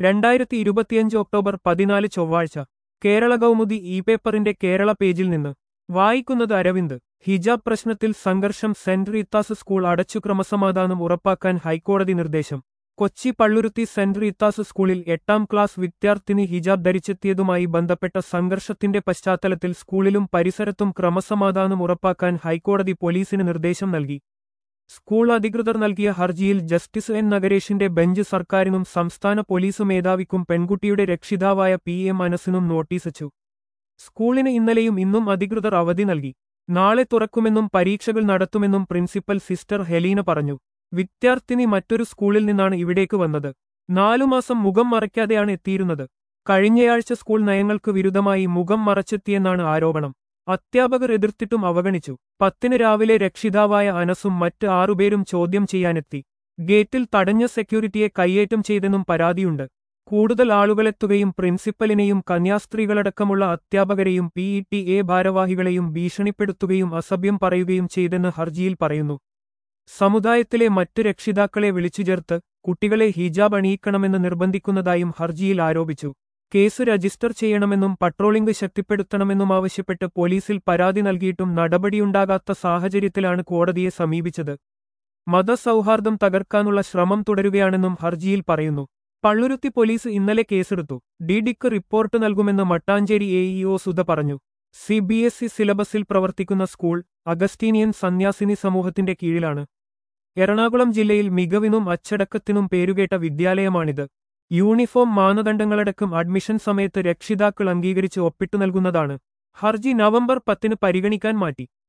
രണ്ടായിരത്തി ഇരുപത്തിയഞ്ച് ഒക്ടോബർ പതിനാല് ചൊവ്വാഴ്ച കേരള കൗമുദി ഇ പേപ്പറിന്റെ കേരള പേജിൽ നിന്ന് വായിക്കുന്നത് അരവിന്ദ് ഹിജാബ് പ്രശ്നത്തിൽ സംഘർഷം സെന്റ് റീത്താസ് സ്കൂൾ അടച്ചു ക്രമസമാധാനം ഉറപ്പാക്കാൻ ഹൈക്കോടതി നിർദ്ദേശം കൊച്ചി പള്ളുരുത്തി സെന്റ് റീത്താസ് സ്കൂളിൽ എട്ടാം ക്ലാസ് വിദ്യാർത്ഥിനി ഹിജാബ് ധരിച്ചെത്തിയതുമായി ബന്ധപ്പെട്ട സംഘർഷത്തിന്റെ പശ്ചാത്തലത്തിൽ സ്കൂളിലും പരിസരത്തും ക്രമസമാധാനം ഉറപ്പാക്കാൻ ഹൈക്കോടതി പോലീസിന് നിർദ്ദേശം നൽകി സ്കൂൾ അധികൃതർ നൽകിയ ഹർജിയിൽ ജസ്റ്റിസ് എൻ നഗരേഷിന്റെ ബെഞ്ച് സർക്കാരിനും സംസ്ഥാന പോലീസ് മേധാവിക്കും പെൺകുട്ടിയുടെ രക്ഷിതാവായ പി എം മനസ്സിനും നോട്ടീസച്ചു സ്കൂളിന് ഇന്നലെയും ഇന്നും അധികൃതർ അവധി നൽകി നാളെ തുറക്കുമെന്നും പരീക്ഷകൾ നടത്തുമെന്നും പ്രിൻസിപ്പൽ സിസ്റ്റർ ഹെലീന പറഞ്ഞു വിദ്യാർത്ഥിനി മറ്റൊരു സ്കൂളിൽ നിന്നാണ് ഇവിടേക്ക് വന്നത് നാലു മാസം മുഖം മറയ്ക്കാതെയാണ് എത്തിയിരുന്നത് കഴിഞ്ഞയാഴ്ച സ്കൂൾ നയങ്ങൾക്ക് വിരുദ്ധമായി മുഖം മറച്ചെത്തിയെന്നാണ് ആരോപണം അധ്യാപകർ എതിർത്തിട്ടും അവഗണിച്ചു പത്തിന് രാവിലെ രക്ഷിതാവായ അനസും മറ്റ് ആറുപേരും ചോദ്യം ചെയ്യാനെത്തി ഗേറ്റിൽ തടഞ്ഞ സെക്യൂരിറ്റിയെ കയ്യേറ്റം ചെയ്തെന്നും പരാതിയുണ്ട് കൂടുതൽ ആളുകളെത്തുകയും പ്രിൻസിപ്പലിനെയും കന്യാസ്ത്രീകളടക്കമുള്ള അധ്യാപകരെയും പി ഇ ടി എ ഭാരവാഹികളെയും ഭീഷണിപ്പെടുത്തുകയും അസഭ്യം പറയുകയും ചെയ്തെന്ന് ഹർജിയിൽ പറയുന്നു സമുദായത്തിലെ മറ്റു രക്ഷിതാക്കളെ വിളിച്ചുചേർത്ത് കുട്ടികളെ ഹിജാബ് അണിയിക്കണമെന്ന് നിർബന്ധിക്കുന്നതായും ഹർജിയിൽ ആരോപിച്ചു കേസ് രജിസ്റ്റർ ചെയ്യണമെന്നും പട്രോളിംഗ് ശക്തിപ്പെടുത്തണമെന്നും ആവശ്യപ്പെട്ട് പോലീസിൽ പരാതി നൽകിയിട്ടും നടപടിയുണ്ടാകാത്ത സാഹചര്യത്തിലാണ് കോടതിയെ സമീപിച്ചത് മതസൗഹാർദ്ദം തകർക്കാനുള്ള ശ്രമം തുടരുകയാണെന്നും ഹർജിയിൽ പറയുന്നു പള്ളുരുത്തി പോലീസ് ഇന്നലെ കേസെടുത്തു ഡി ഡിക്ക് റിപ്പോർട്ട് നൽകുമെന്ന് മട്ടാഞ്ചേരി എ ഇഒ സുധ പറഞ്ഞു സി ബി എസ് ഇ സിലബസിൽ പ്രവർത്തിക്കുന്ന സ്കൂൾ അഗസ്റ്റീനിയൻ സന്യാസിനി സമൂഹത്തിന്റെ കീഴിലാണ് എറണാകുളം ജില്ലയിൽ മികവിനും അച്ചടക്കത്തിനും പേരുകേട്ട വിദ്യാലയമാണിത് യൂണിഫോം മാനദണ്ഡങ്ങളടക്കം അഡ്മിഷൻ സമയത്ത് രക്ഷിതാക്കൾ അംഗീകരിച്ച് ഒപ്പിട്ടു നൽകുന്നതാണ് ഹർജി നവംബർ പത്തിന് പരിഗണിക്കാൻ മാറ്റി